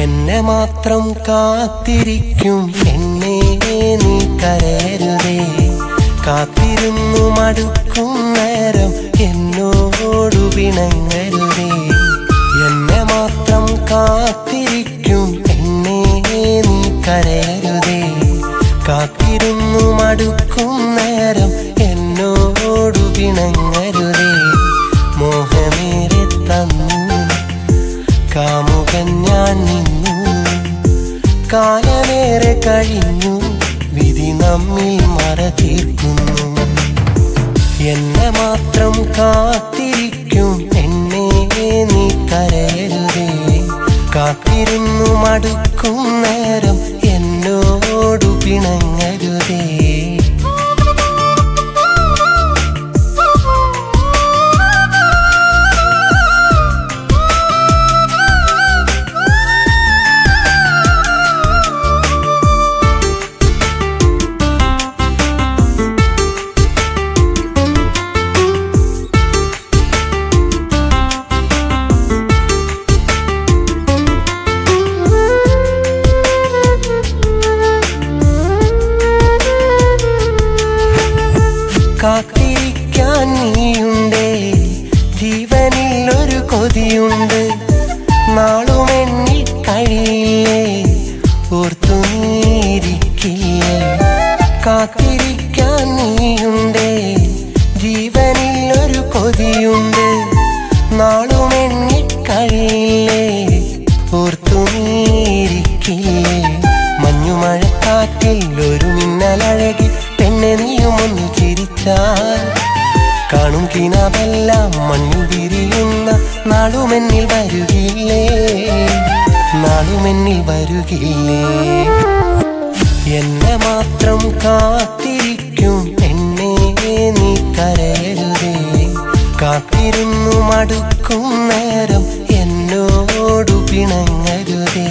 എന്നെ മാത്രം കാത്തിരിക്കും എന്നെ നീ കരയരുതേ കാത്തിരുന്നു മടുക്കും നേരം എന്നോടു പിണങ്ങരുതേ എന്നെ മാത്രം കാത്തിരിക്കും എന്നെ നീ കരയരുതേ കാത്തിരുന്നു മടുക്കും നേരം എന്നോടു പിണങ്ങരുതേ മോഹമേറെ തന്നു കാമുകൻ ഞാൻ നിന്നു കാലമേറെ കഴിഞ്ഞു വിധി നമ്മിൽ മറ തീർക്കുന്നു എന്നെ മാത്രം കാത്തിരിക്കും എന്നെ നീ കരയരുതേ കാത്തിരുന്നു മടുക്കും നേരം എന്നോടു പിണങ്ങരുതേ കാത്തിരിക്കാൻ നീയുണ്ടേ ജീവനിൽ ഒരു കൊതിയുണ്ട് നാളും എണ്ണി കഴിയില്ലേ ഓർത്തു നീരിക്കില്ലേ കാത്തിരിക്കാൻ നീയുണ്ടേ ജീവനിൽ ഒരു കൊതിയുണ്ട് നാളും എണ്ണി കഴിയില്ലേ ഓർത്തു നീരിക്കില്ലേ മഞ്ഞുമഴക്കാറ്റിൽ ഒരു മിന്നലഴകി പെണ്ണെ നീയും ഒന്ന് ചിരിച്ചാൽ കാണും കിനാവെല്ലാം മഞ്ഞു വിരിയുന്ന നാളുമെന്നിൽ വരുകില്ലേ നാളുമെന്നിൽ വരുകില്ലേ എന്നെ മാത്രം കാത്തിരിക്കും എന്നെ നീ കരയരുതേ കാത്തിരുന്നു മടുക്കും നേരം എന്നോടു പിണങ്ങരുതേ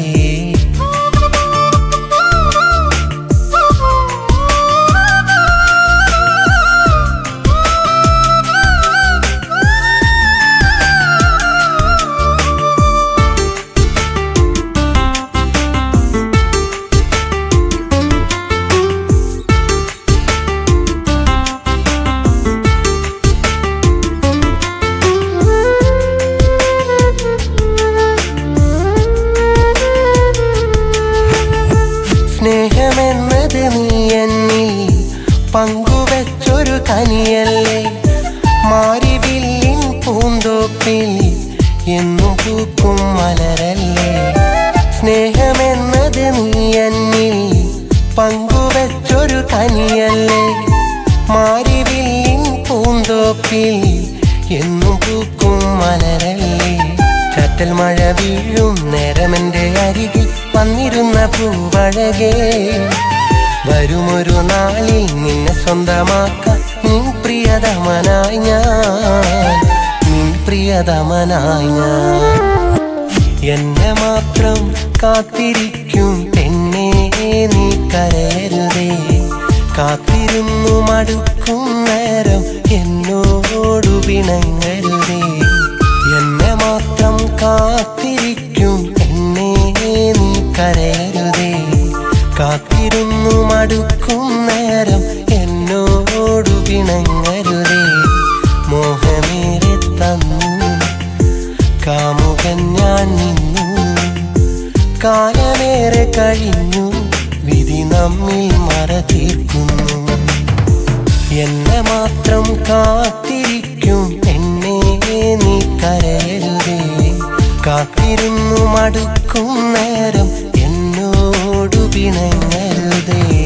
സ്നേഹമെന്നത് നീ എന്നിൽ പങ്കുവെച്ചൊരു കനിയല്ലേ മാരിവില്ലിൻ പൂന്തോപ്പിൽ എന്നും പൂക്കും മലരല്ലേ സ്നേഹമെന്നത് നീ എന്നിൽ പങ്കുവെച്ചൊരു കനിയല്ലേ മാരിവില്ലിൻ പൂന്തോപ്പിൽ എന്നും പൂക്കും മലരല്ലേ ചാറ്റൽ മഴ വീഴും നേരമെന്റെ അരികിൽ വന്നിരുന്ന പൂവഴകേ വരുമൊരു നാളിൽ നിന്നെ സ്വന്തമാക്കാൻ നിൻ പ്രിയതമനായി ഞാൻ നിൻ പ്രിയതമനായി ഞാൻ എന്നെ മാത്രം കാത്തിരിക്കും പെണ്ണെ നീ കരയരുതേ കാത്തിരുന്നു മടുക്കും നേരം എന്നോടു പിണങ്ങരുതേ എന്നെ മാത്രം കാത്തിരിക്കും എന്നെ നീ കരയരുതേ കാത്തിരുന്നു മടുക്കും നേരം എന്നോടു പിണങ്ങരുതേ മോഹമേറെ തന്നു കാമുകൻ ഞാൻ നിന്നു കാലമേറെ കഴിഞ്ഞു വിധി നമ്മിൽ മറ തീർക്കുന്നു എന്നെ മാത്രം കാത്തിരിക്കും എന്നെ നീ കരയരുതേ കാത്തിരുന്നു മടുക്കും നേരം എന്നോടു പിണങ്ങരുതേ